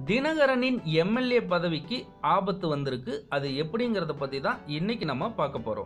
தினகரனின் MLA பதவிக்கு ஆபத்து வந்திருக்கு அது எப்படிங்கிறத பற்றி தான் இன்னைக்கு நம்ம பார்க்க போகிறோம்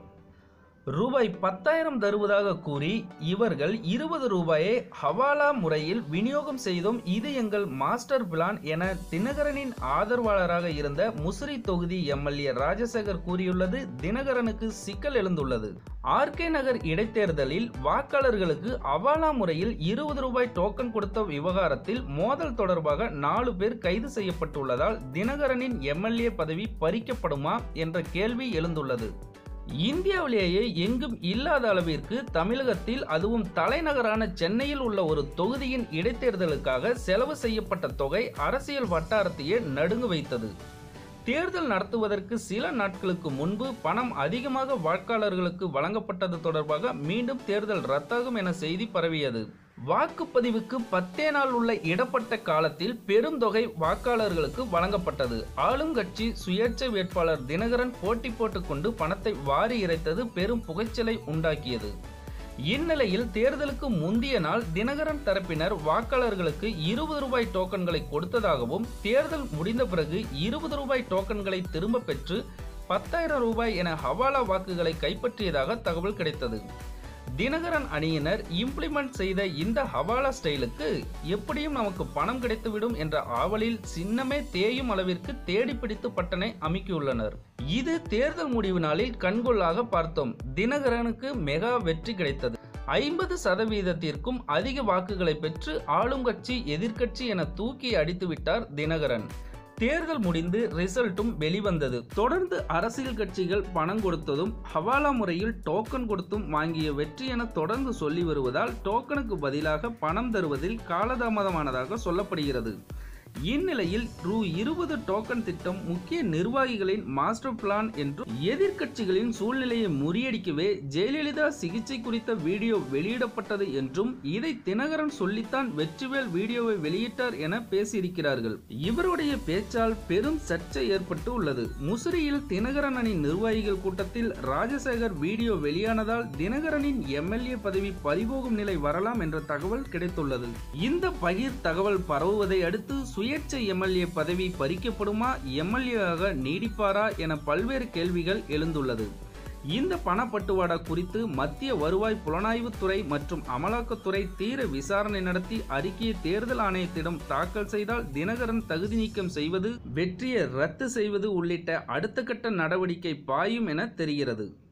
ரூபாய் பத்தாயிரம் தருவதாக கூறி இவர்கள் இருபது ரூபாயை ஹவாலா முறையில் விநியோகம் செய்தோம் இது எங்கள் மாஸ்டர் பிளான் என தினகரனின் ஆதரவாளராக இருந்த முசிறி தொகுதி எம்எல்ஏ ராஜசேகர் கூறியுள்ளது தினகரனுக்கு சிக்கல் எழுந்துள்ளது ஆர்கே நகர் இடைத்தேர்தலில் வாக்காளர்களுக்கு அவாலா முறையில் இருபது ரூபாய் டோக்கன் கொடுத்த விவகாரத்தில் மோதல் தொடர்பாக நாலு பேர் கைது செய்யப்பட்டுள்ளதால் தினகரனின் எம்எல்ஏ பதவி பறிக்கப்படுமா என்ற கேள்வி எழுந்துள்ளது இந்தியாவிலேயே எங்கும் இல்லாத அளவிற்கு தமிழகத்தில் அதுவும் தலைநகரான சென்னையில் உள்ள ஒரு தொகுதியின் இடைத்தேர்தலுக்காக செலவு செய்யப்பட்ட தொகை அரசியல் வட்டாரத்தையே நடுங்க வைத்தது தேர்தல் நடத்துவதற்கு சில நாட்களுக்கு முன்பு பணம் அதிகமாக வாக்காளர்களுக்கு வழங்கப்பட்டது தொடர்பாக மீண்டும் தேர்தல் ரத்தாகும் என செய்தி பரவியது வாக்குப்பதிவுக்கு பத்தே நாள் உள்ள இடப்பட்ட காலத்தில் பெரும் தொகை வாக்காளர்களுக்கு வழங்கப்பட்டது ஆளும் கட்சி சுயேட்சை வேட்பாளர் தினகரன் போட்டி போட்டுக்கொண்டு பணத்தை வாரி இறைத்தது பெரும் புகைச்சலை உண்டாக்கியது இந்நிலையில் தேர்தலுக்கு முந்தைய நாள் தினகரன் தரப்பினர் வாக்காளர்களுக்கு இருபது ரூபாய் டோக்கன்களை கொடுத்ததாகவும் தேர்தல் முடிந்த பிறகு இருபது ரூபாய் டோக்கன்களை திரும்ப பெற்று பத்தாயிரம் ரூபாய் என ஹவாலா வாக்குகளை கைப்பற்றியதாக தகவல் கிடைத்தது தினகரன் அணியினர் இம்ப்ளிமெண்ட் செய்த இந்த ஹவாலா ஸ்டைலுக்கு எப்படியும் நமக்கு பணம் கிடைத்துவிடும் என்ற ஆவலில் சின்னமே தேயும் அளவிற்கு தேடி பிடித்து பட்டனை அமுக்கியுள்ளனர் இது தேர்தல் முடிவு நாளில் கண்கொள்ளாக பார்த்தோம் தினகரனுக்கு மெகா வெற்றி கிடைத்தது ஐம்பது சதவீதத்திற்கும் அதிக வாக்குகளை பெற்று ஆளும் கட்சி எதிர்க்கட்சி என தூக்கி அடித்துவிட்டார் தினகரன் தேர்தல் முடிந்து ரிசல்ட்டும் வெளிவந்தது தொடர்ந்து அரசியல் கட்சிகள் பணம் கொடுத்ததும் ஹவாலா முறையில் டோக்கன் கொடுத்தும் வாங்கிய வெற்றி என தொடர்ந்து சொல்லி வருவதால் டோக்கனுக்கு பதிலாக பணம் தருவதில் காலதாமதமானதாக சொல்லப்படுகிறது இந்நிலையில் ரூ இருபது டோக்கன் திட்டம் முக்கிய நிர்வாகிகளின் மாஸ்டர் பிளான் என்றும் எதிர்க்கட்சிகளின் சூழ்நிலையை முறியடிக்கவே ஜெயலலிதா சிகிச்சை குறித்த வீடியோ வெளியிடப்பட்டது என்றும் இதை தினகரன் சொல்லித்தான் வெற்றிவேல் வீடியோவை வெளியிட்டார் என பேசியிருக்கிறார்கள் இவருடைய பேச்சால் பெரும் சர்ச்சை ஏற்பட்டு உள்ளது முசிறியில் தினகரன் அணி நிர்வாகிகள் கூட்டத்தில் ராஜசேகர் வீடியோ வெளியானதால் தினகரனின் எம்எல்ஏ பதவி பறிபோகும் நிலை வரலாம் என்ற தகவல் கிடைத்துள்ளது இந்த பகிர் தகவல் பரவுவதை அடுத்து சுயேட்சை எம்எல்ஏ பதவி பறிக்கப்படுமா எம்எல்ஏவாக நீடிப்பாரா என பல்வேறு கேள்விகள் எழுந்துள்ளது இந்த பணப்பட்டுவாடா குறித்து மத்திய வருவாய் புலனாய்வுத்துறை மற்றும் அமலாக்கத்துறை தீர விசாரணை நடத்தி அறிக்கையை தேர்தல் ஆணையத்திடம் தாக்கல் செய்தால் தினகரன் தகுதி நீக்கம் செய்வது வெற்றியை ரத்து செய்வது உள்ளிட்ட அடுத்த கட்ட நடவடிக்கை பாயும் என தெரிகிறது